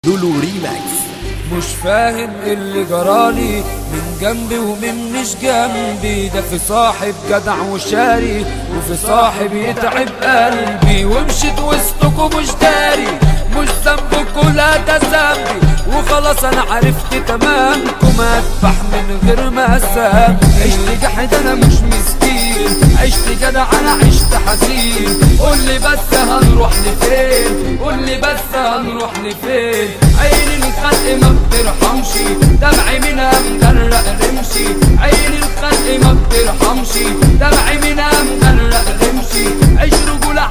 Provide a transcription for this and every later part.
لولو ريماكس مش فاهم اللي جرالي من جنبي ومن مش جنبي ده في صاحب جدع وشاري وفي صاحب يتعب قلبي ومشيت وسطكم مش داري مش ذنبكم لا ده ذنبي وخلاص انا عرفت تمامكم اذبح من غير ما اسام عشت جحد انا مش مسكين عشت جدع انا عشت حزين قول لي بس هنروح لفين قول لي بس هنروح لفين عين الخلق ما بترحمش دمعي منها مغرق رمشي عين الخلق ما بترحمش دمعي منها مغرق رمشي عيش رجولة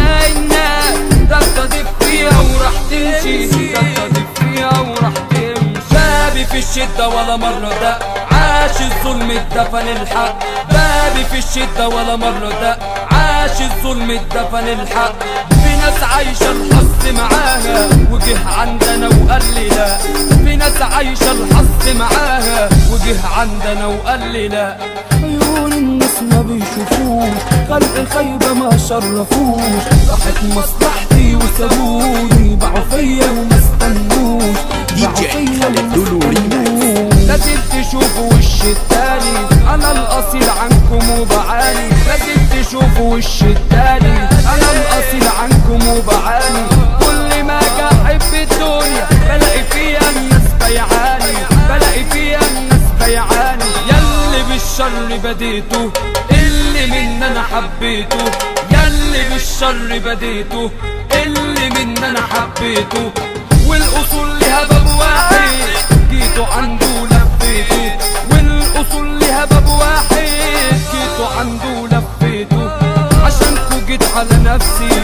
حباينا ده تضيف فيها وراح تمشي ده تضيف فيها وراح تمشي بابي في الشدة ولا مرة ده عاش الظلم اتدفن الحق بابي في الشدة ولا مرة ده عاش الظلم اتدفن الحق في ناس عايشة الحظ معاها وجه عندنا وقال لي لا في ناس عايشة الحظ معاها وجه عندنا وقال لي لا عيون الناس ما بيشوفوش خلق خيبة ما شرفوش راحت مصلحتي وسابوني باعوا فيا وما استنوش دي جي خالد لولو ريماكس لازم تشوفوا وش التاني انا الاصيل عنكم وبعاني لازم تشوفوا وش التاني انا الاصيل عنكم وبعاني كل ما اجي احب الدنيا بلاقي فيها الناس بيعاني بلاقي فيها الناس بيعاني ياللي بالشر بديته اللي من انا حبيته ياللي بالشر بديته اللي من انا حبيته والاصول لها باب واحد جيتوا عنده لفيته والاصول لها باب واحد جيتوا عنده لفيته عشانكوا جيت على نفسي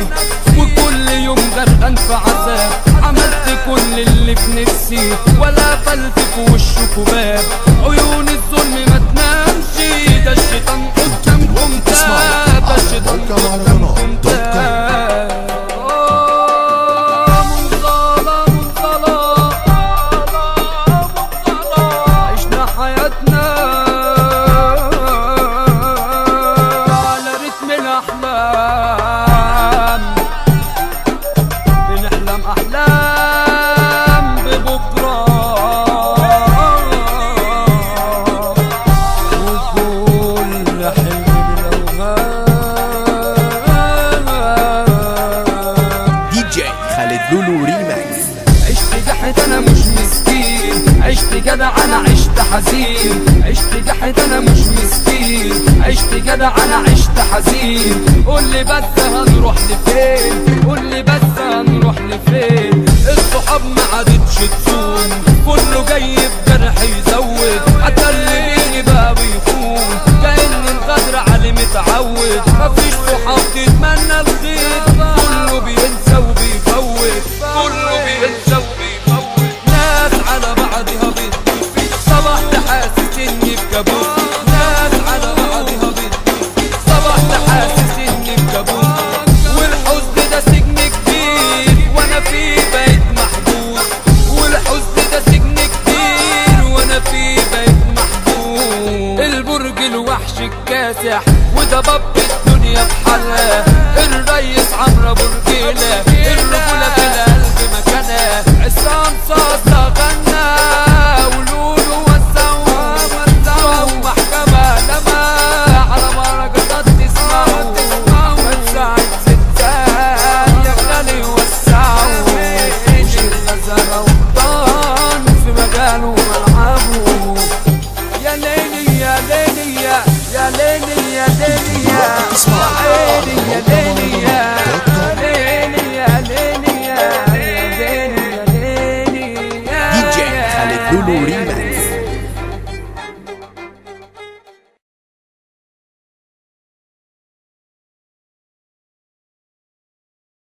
وكل يوم غرقان في عذاب عملت كل اللي في نفسي ولا فلت في وشكوا باب عيون الظلم ما تنامش ده الشيطان قدامكم تاب ده الشيطان قدامكم تاب منظلة منظلة عشنا حياتنا على رتم الأحلام بنحلم أحلام ببكرة وكل حلم بالأوهام دي جي خالد لولو ريماكس عشت جحد انا مش مسكين عشت جدع انا عشت حزين عشت جحد انا مش مسكين عشت جدع انا عشت حزين قول لي بس هنروح لفين قول لي بس هنروح لفين الصحاب ما عادتش تصون كله جاي بجرح يزود حتى اللي بيجي بقى بيخون كأن الغدر علي متعود مفيش صحاب تتمنى الخير كله بينسى وبيفوت كله بينسى وبيفوت ناس على بعضها بتموت صبحت حاسس اني في كابوس ناس على بعضها بتموت صبحت حاسس اني في كابوس والحزن ده سجن كبير وانا فيه بقيت محبوس والحزن ده سجن كبير وانا فيه بقيت محبوس البرج الوحش الكاسح وده باب الدنيا بحالها الريس عمرو برجيلة الرجولة في القلب مكانها عصام صاصة غنى ولولو وسعوا وسعوا محكمة لما على مهرجانات تسمعوا وسعت ستان يا غالي وسعوا وشلة زرودان في مجاله وملعبه يا ليلي يا ليلي يا يا ليلي يا ليلي يا اسمع. يا ليلي يا ليلي يا